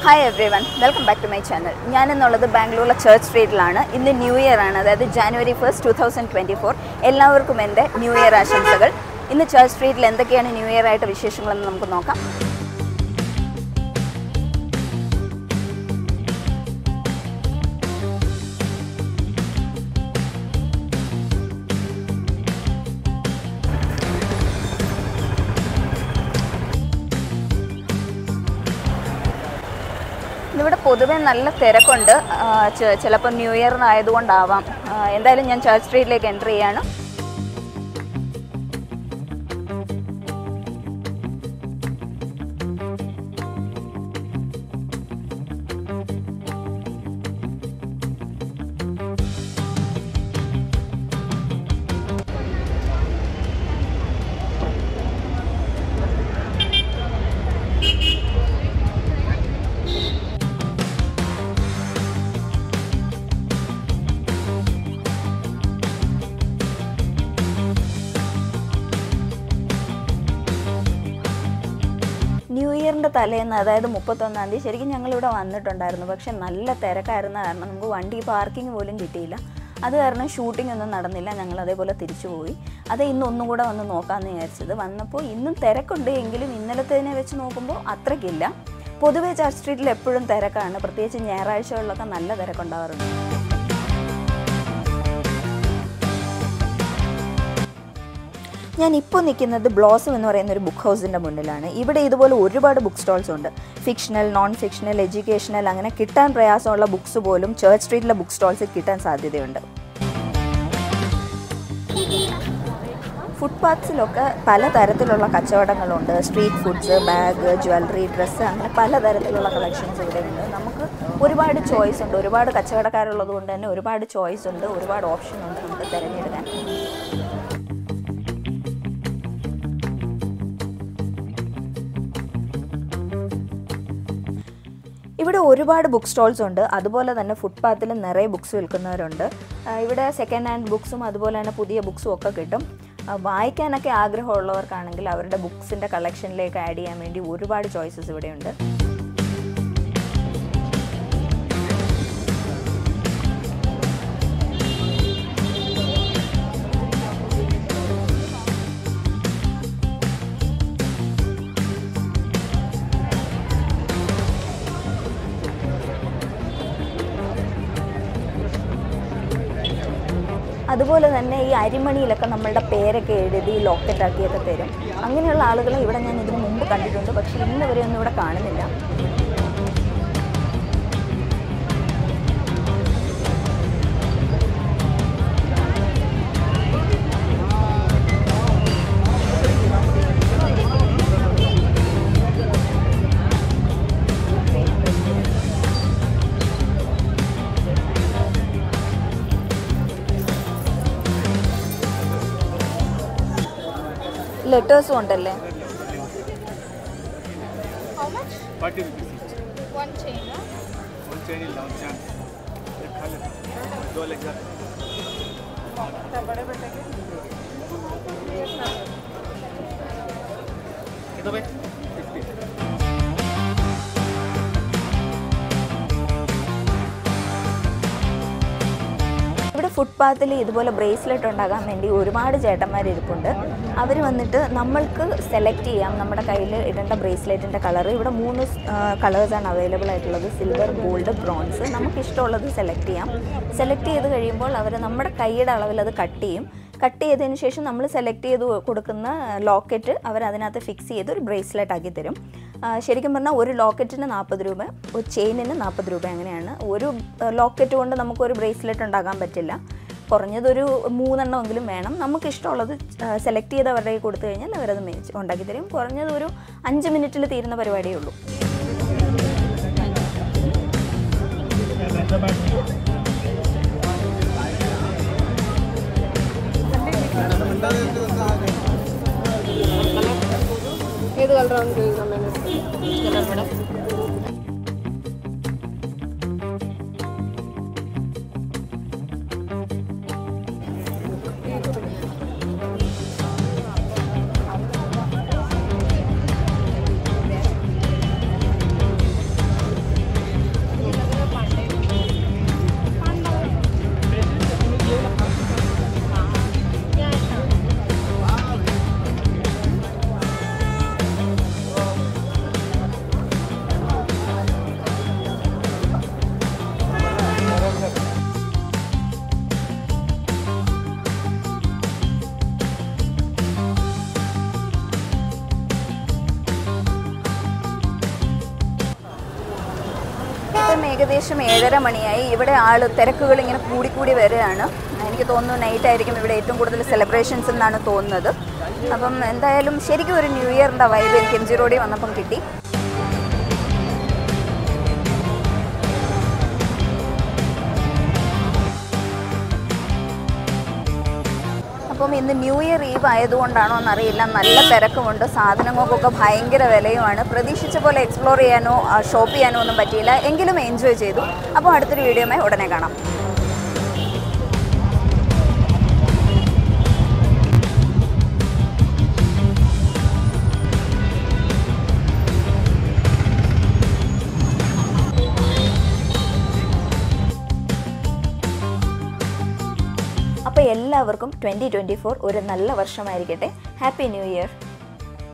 Hi everyone welcome back to my channel ഞാൻ എന്നുള്ളത് ബാംഗ്ലൂരിലെ ചർച്ച് സ്ട്രീറ്റിലാണ് ഇന്ന് ന്യൂ ഇയർ ആണ് അതായത് January first two thousand twenty four എല്ലാവർക്കും എൻ്റെ ന്യൂ ഇയർ ആശംസകൾ ഇന്ന് ചർച്ച് സ്ട്രീറ്റിൽ എന്തൊക്കെയാണ് ന്യൂ ഇയർ ആയിട്ട് വിശേഷങ്ങളെന്ന് നമുക്ക് നോക്കാം ഇവിടെ പൊതുവെ നല്ല തിരക്കുണ്ട് ചിലപ്പോൾ ന്യൂ ഇയർ ആയതുകൊണ്ടാവാം ആ, എന്തായാലും ഞാൻ ചർച്ച് സ്ട്രീറ്റിലേക്ക് എൻ്റർ ചെയ്യാണ് ന്യൂ ഇയറിൻ്റെ തലേന്ന് അതായത് മുപ്പത്തൊന്നാം തീയതി ശരിക്കും ഞങ്ങളിവിടെ വന്നിട്ടുണ്ടായിരുന്നു പക്ഷെ നല്ല തിരക്കായിരുന്ന കാരണം നമുക്ക് വണ്ടി പാർക്കിംഗ് പോലും കിട്ടിയില്ല അത് കാരണം ഷൂട്ടിംഗ് ഒന്നും നടന്നില്ല ഞങ്ങൾ അതേപോലെ തിരിച്ചു പോയി അത് ഇന്ന് ഒന്നും കൂടെ വന്ന് നോക്കാമെന്ന് വിചാരിച്ചത് വന്നപ്പോൾ ഇന്നും തിരക്കുണ്ട് എങ്കിലും ഇന്നലത്തേനെ വെച്ച് നോക്കുമ്പോൾ അത്രയ്ക്കില്ല പൊതുവേ ചർച്ച് സ്ട്രീറ്റിൽ എപ്പോഴും തിരക്കാണ് പ്രത്യേകിച്ച് ഞായറാഴ്ചകളിലൊക്കെ നല്ല തിരക്കുണ്ടാവാറുണ്ട് ഞാൻ ഇപ്പോൾ നിൽക്കുന്നത് ബ്ലോസം എന്ന് പറയുന്ന ഒരു ബുക്ക് ഹൗസിൻ്റെ മുന്നിലാണ് ഇവിടെ ഇതുപോലെ ഒരുപാട് ബുക്ക് സ്റ്റോൾസ് ഉണ്ട് ഫിക്ഷണൽ നോൺ ഫിക്ഷണൽ എഡ്യൂക്കേഷണൽ അങ്ങനെ കിട്ടാൻ പ്രയാസമുള്ള ബുക്സ് പോലും ചർച്ച് സ്ട്രീറ്റിലെ ബുക്ക് സ്റ്റോൾസിൽ കിട്ടാൻ സാധ്യതയുണ്ട് ഫുട്പാത്ത്സിലൊക്കെ പലതരത്തിലുള്ള കച്ചവടങ്ങളുണ്ട് street foods bag jewellery dress അങ്ങനെ പലതരത്തിലുള്ള കളക്ഷൻസ് ഇവിടെയുണ്ട് നമുക്ക് ഒരുപാട് ചോയ്സ് ഉണ്ട് ഒരുപാട് കച്ചവടക്കാരുള്ളത് കൊണ്ട് തന്നെ ഒരുപാട് ചോയ്സ് ഉണ്ട് ഒരുപാട് ഓപ്ഷൻ ഉണ്ട് നമുക്ക് തിരഞ്ഞെടുക്കാൻ ഇവിടെ ഒരുപാട് ബുക്ക് സ്റ്റോൾസ് ഉണ്ട് അതുപോലെ തന്നെ ഫുട്പാത്തിൽ നിറയെ ബുക്സ് വിൽക്കുന്നവരുണ്ട് ആ, ഇവിടെ സെക്കൻഡ് ഹാൻഡ് ബുക്സും അതുപോലെ തന്നെ പുതിയ ബുക്സും ഒക്കെ കിട്ടും ആ, വായിക്കാനൊക്കെ ആഗ്രഹമുള്ളവർക്കാണെങ്കിൽ അവരുടെ ബുക്സിൻ്റെ കളക്ഷനിലേക്ക് ആഡ് ചെയ്യാൻ വേണ്ടി ഒരുപാട് ചോയ്സസ് ഇവിടെയുണ്ട് അതുപോലെ തന്നെ ഈ അരിമണിയിലൊക്കെ നമ്മളുടെ പേരൊക്കെ എഴുതി ലോക്കറ്റ് ആക്കിയൊക്കെ തരും അങ്ങനെയുള്ള ആളുകളെ ഇവിടെ ഞാൻ ഇതിനു മുമ്പ് കണ്ടിട്ടുണ്ട് പക്ഷേ ഇന്ന് വരെ ഒന്നും ഇവിടെ കാണുന്നില്ല ലെറ്റേഴ്സും ഉണ്ടല്ലേ How much? Forty rupees each. One chain, huh? One chain is long chance. एक खा लेना दो लग जाते कितना भाई फिफ्टी ഇവിടെ ഫുട്പാത്തിൽ ഇതുപോലെ ബ്രേസ്ലെറ്റ് ഉണ്ടാകാൻ വേണ്ടി ഒരുപാട് ചേട്ടന്മാർ ഇരിപ്പുണ്ട് അവർ വന്നിട്ട് നമ്മൾക്ക് സെലക്ട് ചെയ്യാം നമ്മുടെ കയ്യിൽ ഇടേണ്ട ബ്രേസ്ലെറ്റിൻ്റെ കളർ ഇവിടെ മൂന്ന് കളേഴ്സാണ് അവൈലബിൾ ആയിട്ടുള്ളത് സിൽവർ ഗോൾഡ് ബ്രോൺസ് നമുക്ക് ഇഷ്ടമുള്ളത് സെലക്ട് ചെയ്യാം സെലക്ട് ചെയ്ത് കഴിയുമ്പോൾ അവർ നമ്മുടെ കൈയുടെ അളവിൽ അത് കട്ട് ചെയ്യും കട്ട് ചെയ്തതിന് ശേഷം നമ്മൾ സെലക്ട് ചെയ്ത് കൊടുക്കുന്ന ലോക്കറ്റ് അവർ അതിനകത്ത് ഫിക്സ് ചെയ്ത് ഒരു ബ്രേസ്ലെറ്റ് ആക്കി തരും ആ, ശരിക്കും പറഞ്ഞാൽ ഒരു ലോക്കറ്റിന് നാൽപ്പത് രൂപ ഒരു ചെയിനിന് നാൽപ്പത് രൂപ അങ്ങനെയാണ് ഒരു ലോക്കറ്റ് കൊണ്ട് നമുക്കൊരു ബ്രേസ്ലെറ്റ് ഉണ്ടാക്കാൻ പറ്റില്ല കുറഞ്ഞതൊരു മൂന്നെണ്ണമെങ്കിലും വേണം നമുക്ക് ഇഷ്ടമുള്ളത് സെലക്ട് ചെയ്ത് അവരുടെ കയ്യിൽ കൊടുത്തു കഴിഞ്ഞാൽ അവരത് മേടിച്ച് ഉണ്ടാക്കി തരും കുറഞ്ഞത് ഒരു അഞ്ച് മിനിറ്റിൽ തീരുന്ന പരിപാടിയേ ഉള്ളൂ ఏది కలరా కలర్ మేడం ഇപ്പം ഏകദേശം ഏഴര മണിയായി ഇവിടെ ആൾ തിരക്കുകൾ ഇങ്ങനെ കൂടിക്കൂടി വരികയാണ് എനിക്ക് തോന്നുന്നു നൈറ്റ് ആയിരിക്കും ഇവിടെ ഏറ്റവും കൂടുതൽ സെലിബ്രേഷൻസ് എന്നാണ് തോന്നുന്നത് അപ്പം എന്തായാലും ശരിക്കും ഒരു ന്യൂ ഇയറിൻ്റെ വൈബ് എനിക്ക് എം ജി റോഡിൽ വന്നപ്പം കിട്ടി അപ്പം ഇന്ന് ന്യൂ ഇയർ ഈവ് ആയതുകൊണ്ടാണോ എന്നറിയില്ല നല്ല തിരക്കുമുണ്ട് സാധനങ്ങൾക്കൊക്കെ ഭയങ്കര വിലയുമാണ് പ്രതീക്ഷിച്ച പോലെ എക്സ്പ്ലോർ ചെയ്യാനോ ഷോപ്പ് ചെയ്യാനോ ഒന്നും പറ്റിയില്ല എങ്കിലും എൻജോയ് ചെയ്തു അപ്പോൾ അടുത്തൊരു വീഡിയോമായി ഉടനെ കാണാം അപ്പോൾ എല്ലാവർക്കും ട്വൻറ്റി ട്വൻറ്റി ഫോർ ഒരു നല്ല വർഷമായിരിക്കട്ടെ ഹാപ്പി ന്യൂ ഇയർ